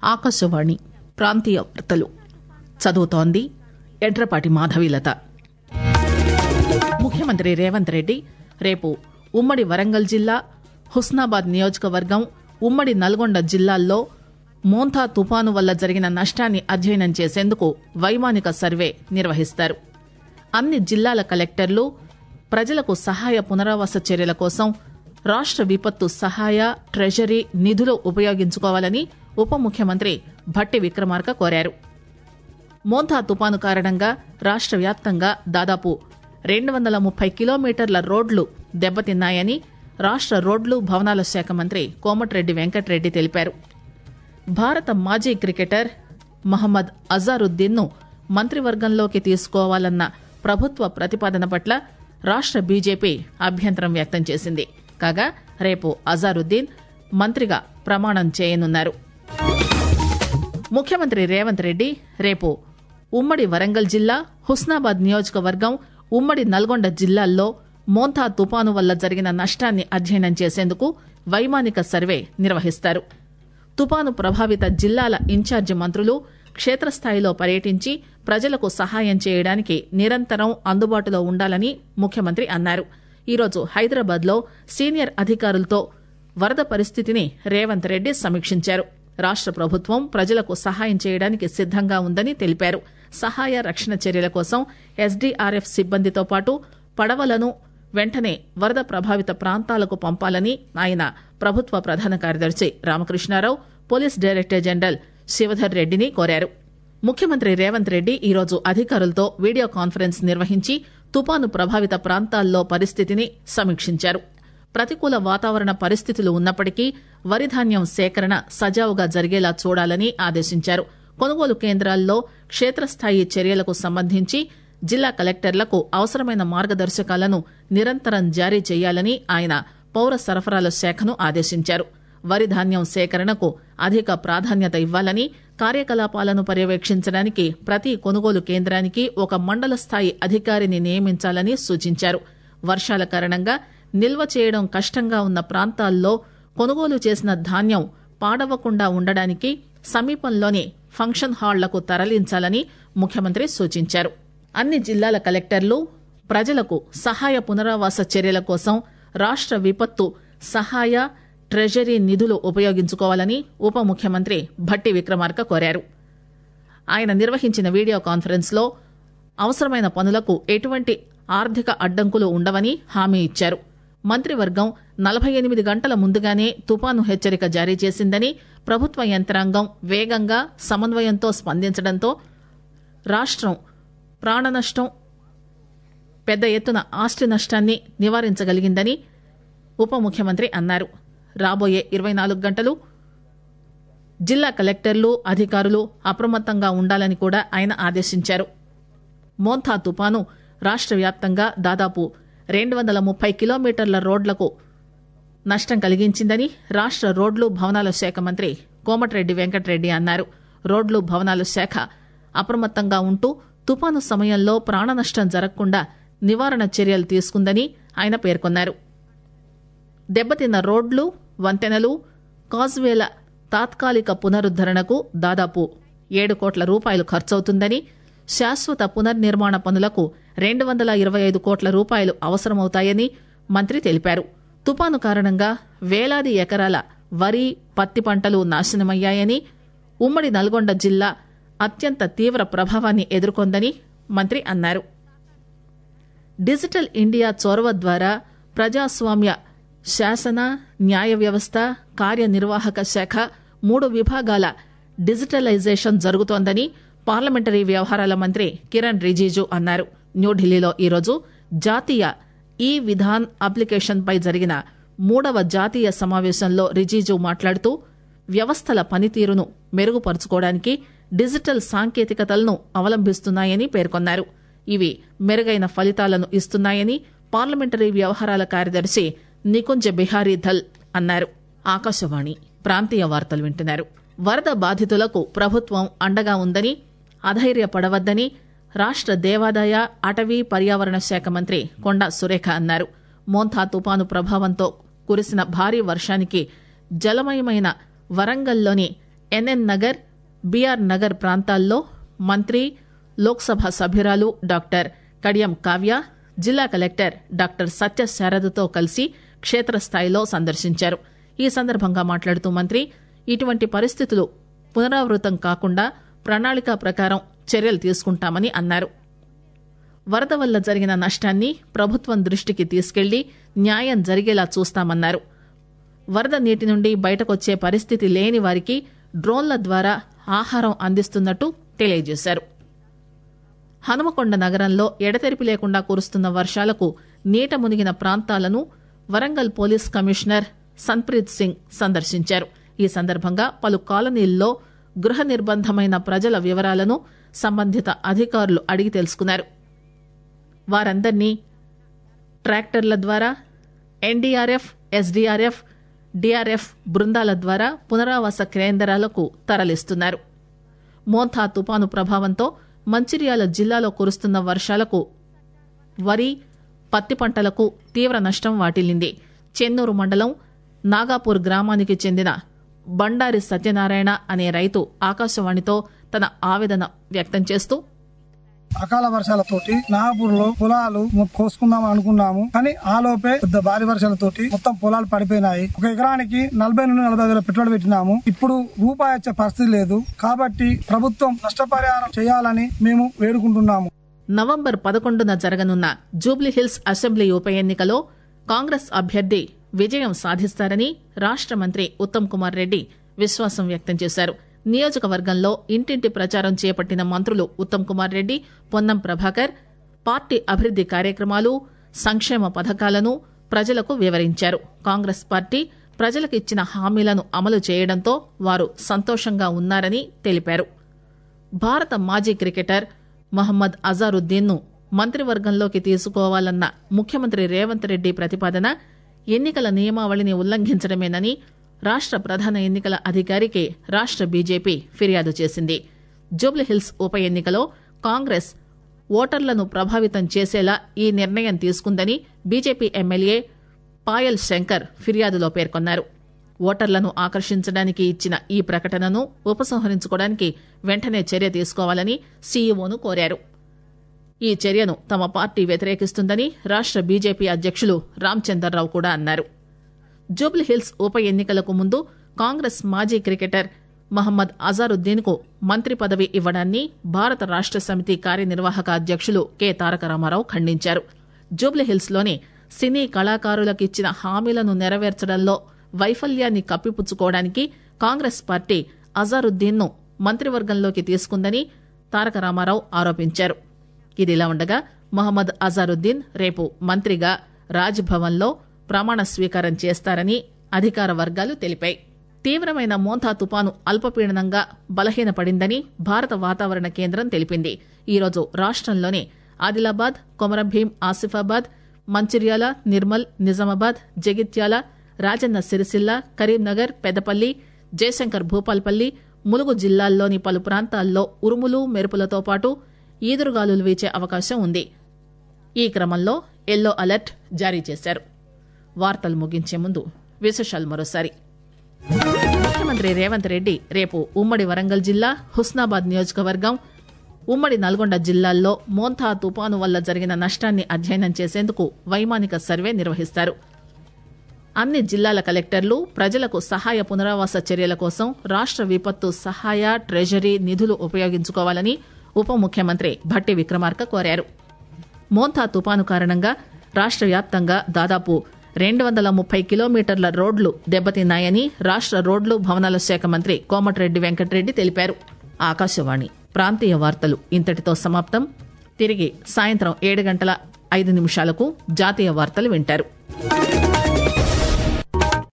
ఆకాశవాణి ప్రాంతీయ వార్తలు చదువుతోంది ఎడ్రపాటి మాధవీలత ముఖ్యమంత్రి రేవంత్ రెడ్డి రేపు ఉమ్మడి వరంగల్ జిల్లా హుస్నాబాద్ నియోజకవర్గం ఉమ్మడి నల్గొండ జిల్లాల్లో మోంథా తుపాను వల్ల జరిగిన నష్టాన్ని అధ్యయనం చేసేందుకు వైమానిక సర్వే నిర్వహిస్తారు అన్ని జిల్లాల కలెక్టర్లు ప్రజలకు సహాయ పునరావాస చర్యల కోసం రాష్ట విపత్తు సహాయ ట్రెజరీ నిధులు ఉపయోగించుకోవాలని ఉప ముఖ్యమంత్రి భట్టి విక్రమార్క కోరారు మోంథా తుపాను కారణంగా రాష్ట వ్యాప్తంగా దాదాపు రెండు వందల ముప్పై కిలోమీటర్ల రోడ్లు దెబ్బతిన్నాయని రాష్ట రోడ్లు భవనాల శాఖ మంత్రి కోమటిరెడ్డి వెంకటరెడ్డి తెలిపారు భారత మాజీ క్రికెటర్ మహమ్మద్ అజారుద్దీన్ ను మంత్రివర్గంలోకి తీసుకోవాలన్న ప్రభుత్వ ప్రతిపాదన పట్ల రాష్ట బీజేపీ అభ్యంతరం వ్యక్తం చేసింది కాగా రేపు అజారుద్దీన్ మంత్రిగా ప్రమాణం చేయనున్నారు ముఖ్యమంత్రి రేవంత్ రెడ్డి రేపు ఉమ్మడి వరంగల్ జిల్లా హుస్నాబాద్ నియోజకవర్గం ఉమ్మడి నల్గొండ జిల్లాల్లో మోంథా తుపాను వల్ల జరిగిన నష్టాన్ని అధ్యయనం చేసేందుకు వైమానిక సర్వే నిర్వహిస్తారు తుపాను ప్రభావిత జిల్లాల ఇన్ఛార్జి మంత్రులు క్షేత్రస్థాయిలో పర్యటించి ప్రజలకు సహాయం చేయడానికి నిరంతరం అందుబాటులో ఉండాలని ముఖ్యమంత్రి అన్నారు ఈరోజు హైదరాబాద్ లో సీనియర్ అధికారులతో వరద పరిస్థితిని రేవంత్ రెడ్డి సమీక్షించారు రాష్ట ప్రభుత్వం ప్రజలకు సహాయం చేయడానికి సిద్దంగా ఉందని తెలిపారు సహాయ రక్షణ చర్యల కోసం ఎస్డీఆర్ఎఫ్ సిబ్బందితో పాటు పడవలను వెంటనే వరద ప్రభావిత ప్రాంతాలకు పంపాలని ఆయన ప్రభుత్వ ప్రధాన కార్యదర్శి Ramakrishnarao police director general Shivdhar రెడ్డిని కోరారు ముఖ్యమంత్రి రేవంత్ రెడ్డి ఈరోజు అధికారులతో వీడియో కాన్ఫరెన్స్ నిర్వహించి తుపాను ప్రభావిత ప్రాంతాల్లో పరిస్థితిని సమీక్షించారు ప్రతికూల వాతావరణ పరిస్థితులు ఉన్నప్పటికీ వరి ధాన్యం సేకరణ సజావుగా జరిగేలా చూడాలని ఆదేశించారు కొనుగోలు కేంద్రాల్లో క్షేత్రస్థాయి చర్యలకు సంబంధించి జిల్లా కలెక్టర్లకు అవసరమైన మార్గదర్శకాలను నిరంతరం జారీ చేయాలని ఆయన పౌర సరఫరాల శాఖను ఆదేశించారు వరి ధాన్యం సేకరణకు అధిక ప్రాధాన్యత ఇవ్వాలని కార్యకలాపాలను పర్యవేక్షించడానికి ప్రతి కొనుగోలు కేంద్రానికి ఒక మండల స్థాయి అధికారిని నియమించాలని సూచించారు వర్షాల కారణంగా నిల్వ చేయడం కష్టంగా ఉన్న ప్రాంతాల్లో కొనుగోలు చేసిన ధాన్యం పాడవకుండా ఉండడానికి సమీపంలోని ఫంక్షన్ హాళ్లకు తరలించాలని ముఖ్యమంత్రి సూచించారు అన్ని జిల్లాల కలెక్టర్లు ప్రజలకు సహాయ పునరావాస చర్యల కోసం రాష్ట విపత్తు సహాయ ట్రెజరీ నిధులు ఉపయోగించుకోవాలని ఉప ముఖ్యమంత్రి భట్టి విక్రమార్క కోరారు ఆయన నిర్వహించిన వీడియో కాన్ఫరెన్స్ లో అవసరమైన పనులకు ఎటువంటి ఆర్థిక అడ్డంకులు ఉండవని హామీ ఇచ్చారు మంత్రివర్గం నలభై ఎనిమిది గంటల ముందుగానే తుపాను హెచ్చరిక జారీ చేసిందని ప్రభుత్వ యంత్రాంగం వేగంగా సమన్వయంతో స్పందించడంతో రాష్టం ప్రాణనష్టం పెద్ద ఎత్తున ఆస్తి నష్టాన్ని నివారించగలిగిందని ఉప ముఖ్యమంత్రి అన్నారు రాబోయే ఇరవై నాలుగు గంటలు జిల్లా కలెక్టర్లు అధికారులు అప్రమత్తంగా ఉండాలని కూడా ఆయన ఆదేశించారు మోంథా తుపాను రాష్ట వ్యాప్తంగా దాదాపు రెండు వందల ముప్పై కిలోమీటర్ల రోడ్లకు నష్టం కలిగించిందని రాష్ట రోడ్లు భవనాల శాఖ మంత్రి కోమటిరెడ్డి వెంకటరెడ్డి అన్నారు రోడ్లు భవనాల శాఖ అప్రమత్తంగా ఉంటూ తుపాను సమయంలో ప్రాణ నష్టం జరగకుండా నివారణ చర్యలు తీసుకుందని ఆయన పేర్కొన్నారు దెబ్బతిన్న రోడ్లు వంతెనలు కాజ్వేల తాత్కాలిక పునరుద్దరణకు దాదాపు ఏడు కోట్ల రూపాయలు ఖర్చవుతుందని శాశ్వత పునర్నిర్మాణ పనులకు రెండు వందల ఇరవై ఐదు కోట్ల రూపాయలు అవసరమవుతాయని మంత్రి తెలిపారు తుపాను కారణంగా వేలాది ఎకరాల వరి పత్తి పంటలు నాశనమయ్యాయని ఉమ్మడి నల్గొండ జిల్లా అత్యంత తీవ్ర ప్రభావాన్ని ఎదుర్కొందని మంత్రి అన్నారు డిజిటల్ ఇండియా చొరవ ద్వారా ప్రజాస్వామ్య శాసన న్యాయ వ్యవస్థ కార్యనిర్వాహక శాఖ మూడు విభాగాల డిజిటలైజేషన్ జరుగుతోందని పార్లమెంటరీ వ్యవహారాల మంత్రి కిరణ్ రిజిజు అన్నారు న్యూఢిల్లీలో ఈరోజు జాతీయ ఈ విధాన్ అప్లికేషన్పై జరిగిన మూడవ జాతీయ సమావేశంలో రిజిజు మాట్లాడుతూ వ్యవస్థల పనితీరును మెరుగుపరుచుకోవడానికి డిజిటల్ సాంకేతికతలను అవలంబిస్తున్నాయని పేర్కొన్నారు ఇవి మెరుగైన ఫలితాలను ఇస్తున్నాయని పార్లమెంటరీ వ్యవహారాల కార్యదర్శి నికుంజ బిహారీ ధల్ అన్నారు ఆకాశవాణి ప్రాంతీయ వార్తలు వింటున్నారు వరద బాధితులకు ప్రభుత్వం అండగా ఉందని అధైర్యపడవద్దని రాష్ట దేవాదాయ అటవీ పర్యావరణ శాఖ మంత్రి కొండా సురేఖ అన్నారు మోంథా తుపాను ప్రభావంతో కురిసిన భారీ వర్షానికి జలమయమైన వరంగల్లోని ఎన్ఎన్ నగర్ బీఆర్ నగర్ ప్రాంతాల్లో మంత్రి లోక్సభ సభ్యురాలు డాక్టర్ కడియం కావ్య జిల్లా కలెక్టర్ డాక్టర్ సత్య శారదతో కలిసి క్షేత్రస్థాయిలో సందర్శించారు ఈ సందర్భంగా మాట్లాడుతూ మంత్రి ఇటువంటి పరిస్థితులు పునరావృతం కాకుండా ప్రణాళిక ప్రకారం చర్యలు తీసుకుంటామని అన్నారు వరద వల్ల జరిగిన నష్టాన్ని ప్రభుత్వం దృష్టికి తీసుకెళ్లి న్యాయం జరిగేలా చూస్తామన్నారు వరద నీటి నుండి బయటకొచ్చే పరిస్థితి లేని వారికి డ్రోన్ల ద్వారా ఆహారం అందిస్తున్నట్టు తెలియజేశారు హనుమకొండ నగరంలో ఎడతెరిపి లేకుండా కురుస్తున్న వర్షాలకు నీట మునిగిన ప్రాంతాలను వరంగల్ పోలీస్ కమిషనర్ సన్ప్రీత్ సింగ్ సందర్శించారు ఈ సందర్భంగా పలు కాలనీల్లో గృహ నిర్బంధమైన ప్రజల వివరాలను సంబంధిత అధికారులు అడిగి తెలుసుకున్నారు వారందరినీ ట్రాక్టర్ల ద్వారా ఎన్డీఆర్ఎఫ్ ఎస్డీఆర్ఎఫ్ డీఆర్ఎఫ్ బృందాల ద్వారా పునరావాస కేంద్రాలకు తరలిస్తున్నారు మోంథా తుపాను ప్రభావంతో మంచిర్యాల జిల్లాలో కురుస్తున్న వర్షాలకు వరి పత్తి పంటలకు తీవ్ర నష్టం వాటిల్లింది చెన్నూరు మండలం నాగాపూర్ గ్రామానికి చెందిన బండారి సత్యనారాయణ అనే రైతు ఆకాశవాణితో తన ఆవేదన వ్యక్తం చేస్తూ అకాల వర్షాలతోటి నాగపూర్ లో పొలాలు కోసుకుందాం అనుకున్నాము కానీ ఆ లోపే పెద్ద భారీ వర్షాలతోటి మొత్తం పొలాలు పడిపోయినాయి ఒక ఎకరానికి నలభై నుండి నలభై వేల పెట్రోల్ పెట్టినాము ఇప్పుడు రూపాయి వచ్చే పరిస్థితి లేదు కాబట్టి ప్రభుత్వం నష్టపరిహారం చేయాలని మేము వేడుకుంటున్నాము నవంబర్ పదకొండున జరగనున్న జూబ్లీహిల్స్ అసెంబ్లీ ఉప ఎన్నికలో కాంగ్రెస్ అభ్యర్థి విజయం సాధిస్తారని రాష్ట మంత్రి ఉత్తమ్ కుమార్ రెడ్డి విశ్వాసం వ్యక్తం చేశారు నియోజకవర్గంలో ఇంటింటి ప్రచారం చేపట్టిన మంత్రులు ఉత్తమ్ కుమార్ రెడ్డి పొన్నం ప్రభాకర్ పార్టీ అభివృద్ది కార్యక్రమాలు సంక్షేమ పథకాలను ప్రజలకు వివరించారు కాంగ్రెస్ పార్టీ ప్రజలకిచ్చిన హామీలను అమలు చేయడంతో వారు సంతోషంగా ఉన్నారని తెలిపారు భారత మాజీ క్రికెటర్ మహమ్మద్ అజారుద్దీన్ ను మంత్రివర్గంలోకి తీసుకోవాలన్న ముఖ్యమంత్రి రేవంత్ రెడ్డి ప్రతిపాదన ఎన్నికల నియమావళిని ఉల్లంఘించడమేనని రాష్ట ప్రధాన ఎన్నికల అధికారికి రాష్ట బీజేపీ ఫిర్యాదు చేసింది జూబ్లీహిల్స్ ఉప ఎన్నికలో కాంగ్రెస్ ఓటర్లను ప్రభావితం చేసేలా ఈ నిర్ణయం తీసుకుందని బీజేపీ ఎమ్మెల్యే పాయల్ శంకర్ ఫిర్యాదులో పేర్కొన్నారు ఓటర్లను ఆకర్షించడానికి ఇచ్చిన ఈ ప్రకటనను ఉపసంహరించుకోవడానికి వెంటనే చర్య తీసుకోవాలని సీఈఓను కోరారు ఈ చర్యను తమ పార్టీ వ్యతిరేకిస్తుందని రాష్ట బీజేపీ అధ్యక్షులు రామచందర్రావు కూడా అన్నారు జూబ్లీహిల్స్ ఉప ఎన్నికలకు ముందు కాంగ్రెస్ మాజీ క్రికెటర్ మహమ్మద్ అజారుద్దీన్ కు మంత్రి పదవి ఇవ్వడాన్ని భారత రాష్ట సమితి కార్యనిర్వాహక అధ్యక్షులు కె తారక రామారావు ఖండించారు జూబ్లీహిల్స్ లోని సినీ కళాకారులకు ఇచ్చిన హామీలను నెరవేర్చడంలో వైఫల్యాన్ని కప్పిపుచ్చుకోవడానికి కాంగ్రెస్ పార్టీ అజారుద్దీన్ ను మంత్రివర్గంలోకి తీసుకుందని తారక రామారావు ఆరోపించారు ఇదిలా ఉండగా మహమ్మద్ అజారుద్దీన్ రేపు మంత్రిగా రాజ్భవన్ లో ప్రమాణ స్వీకారం చేస్తారని అధికార వర్గాలు తెలిపాయి తీవ్రమైన మోంథా తుపాను అల్పపీడనంగా బలహీనపడిందని భారత వాతావరణ కేంద్రం తెలిపింది ఈరోజు రాష్టంలోని ఆదిలాబాద్ కొమరంభీం ఆసిఫాబాద్ మంచిర్యాల నిర్మల్ నిజామాబాద్ జగిత్యాల రాజన్న సిరిసిల్ల కరీంనగర్ పెద్దపల్లి జయశంకర్ భూపాల్పల్లి ములుగు జిల్లాల్లోని పలు ప్రాంతాల్లో ఉరుములు మెరుపులతో పాటు ఈదురుగాలులు వీచే అవకాశం ఉంది ఈ క్రమంలో ఎల్లో అలర్ట్ జారీ చేశారు వార్తలు ముగించే ముందు విశేషాలు మరోసారి ముఖ్యమంత్రి రేవంత్ రెడ్డి రేపు ఉమ్మడి వరంగల్ జిల్లా హుస్నాబాద్ నియోజకవర్గం ఉమ్మడి నల్గొండ జిల్లాల్లో మోంథా తుపాను వల్ల జరిగిన నష్టాన్ని అధ్యయనం చేసేందుకు వైమానిక సర్వే నిర్వహిస్తారు అన్ని జిల్లాల కలెక్టర్లు ప్రజలకు సహాయ పునరావాస చర్యల కోసం రాష్ట విపత్తు సహాయ ట్రెజరీ నిధులు ఉపయోగించుకోవాలని ఉప ముఖ్యమంత్రి భట్టి విక్రమార్క కోరారు మోంథా తుపాను కారణంగా రాష్ట వ్యాప్తంగా దాదాపు రెండు వందల ముప్పై కిలోమీటర్ల రోడ్లు దెబ్బతిన్నాయని రాష్ట రోడ్లు భవనాల శాఖ మంత్రి కోమటిరెడ్డి వెంకటరెడ్డి తెలిపారు ఆకాశవాణి ప్రాంతీయ వార్తలు ఇంతటితో సమాప్తం తిరిగి సాయంత్రం ఏడు గంటల ఐదు నిమిషాలకు జాతీయ వార్తలు వింటారు